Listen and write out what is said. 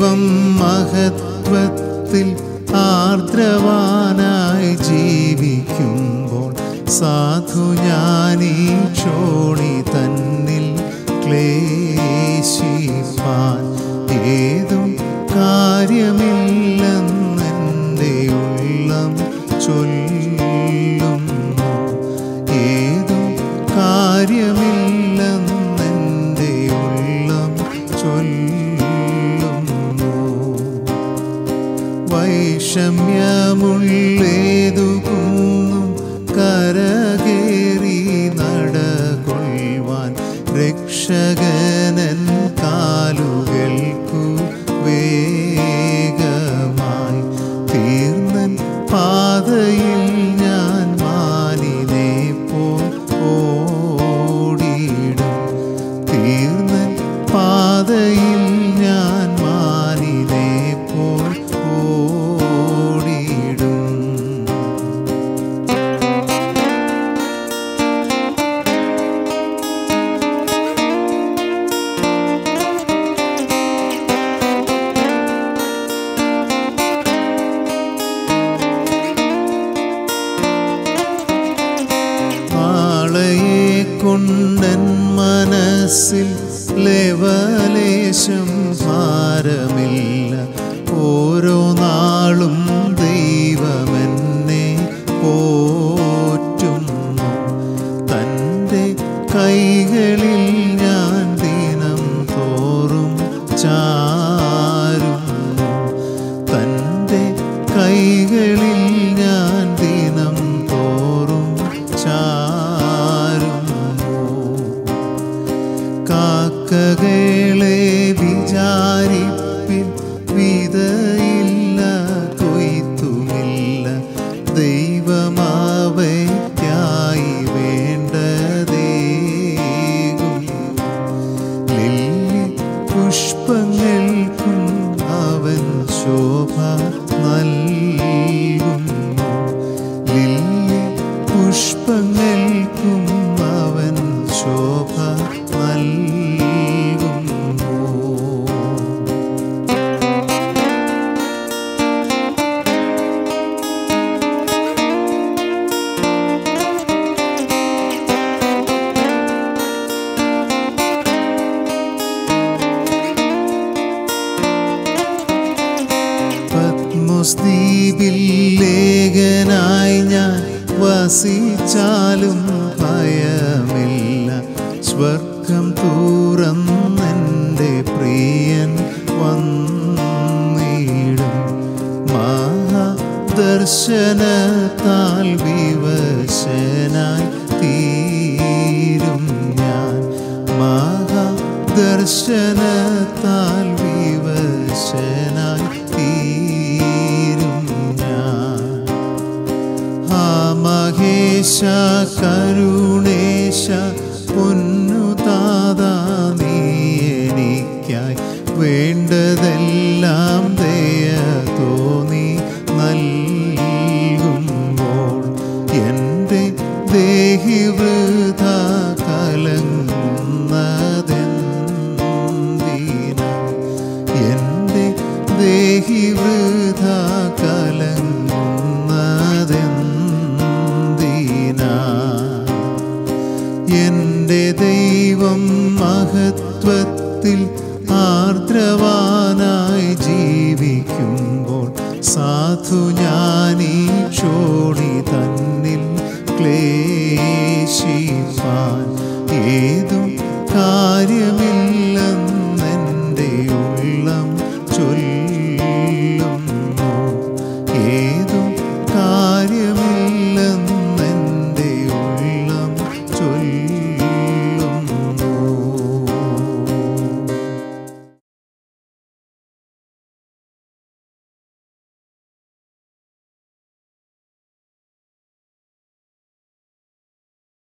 ദൈവം മഹത്വത്തിൽ ആർദ്രവാനായി ജീവിക്കുമ്പോൾ സാധു ഞാനീ ക്ഷോണി തന്നിൽ ക്ലേശിപ്പാൻ ഏതും കാര്യമില്ലെന്നെൻ്റെ ഉള്ളം ചൊല്ലുന്നു ഏതും കാര്യമില്ലെന്നെൻ്റെ ഉള്ളം ചൊല്ലുന്നു വൈഷമ്യമുള്ളേതു കുന്നും കരകേറി നടകൊള്ളുവാൻ രക്ഷകനൻ കാലുകൾക്കു വേഗമായി തീർന്നൻ പാതയിൽ ഞാൻ മാനിനെ പോൽ ഓടിയിടും തീർന്നൻ പാതയിൽ ഞാൻ മാനിനെ പോൽ ഓടിയിടും നാളെയെ കൊണ്ടൻ മനസ്സിൽ ലെവലേശം ഭാരമില്ല ഓരോ നാളും ദൈവമെന്നെ പോറ്റുന്നു തൻ്റെ കൈകളിൽ ഞാൻ ദിനം തോറും ചാരുന്നു തൻ്റെ കൈകളിൽ ഞാൻ ദിനം തോറും ചാരുന്നു കാക്കകളെ വിചാരിപ്പിൻ വിതയില്ല കൊയ്ത്തുമില്ല ദൈവമാവയ്ക്കായി വേണ്ടതേകും ലില്ലി പുഷ്പങ്ങൾക്കും അവൻ ശോഭ നൽകുന്നു ലില്ലി പുഷ്പങ്ങൾക്കും അവൻ ശോഭ നൽകുന്നു പത്മസ്ദീപിൽ ലേഖനായി ഞാൻ വസിച്ചാലും ഭയമില്ല സ്വർഗം തുറന്നെൻ്റെ പ്രിയൻ വന്നിടും മഹാദർശനത്താൽ വിവശനായി തീരും ഞാൻ മഹാദർശനത്താൽ വിവശനായി തീരും ഞാൻ ആ മഹേശ കരുണേശ പൊന്നുതാതാ നീ എനിക്കായി വേണ്ടതെല്ലാം ദയ തോന്നി നൽകുമ്പോൾ എൻ്റെ ദേഹി വൃഥ കലങ്ങുന്നതെന്തിന എൻ്റെ ദേഹി വൃഥ കലങ്ങുന്നതെന്തിന എൻ്റെ ദൈവം മഹത്വത്തിൽ ആർദ്രവാനായി ജീവിക്കുമ്പോൾ സാധു ഞാനീ ക്ഷോണി തന്നിൽ ക്ലേശിപ്പാൻ ഏതും കാ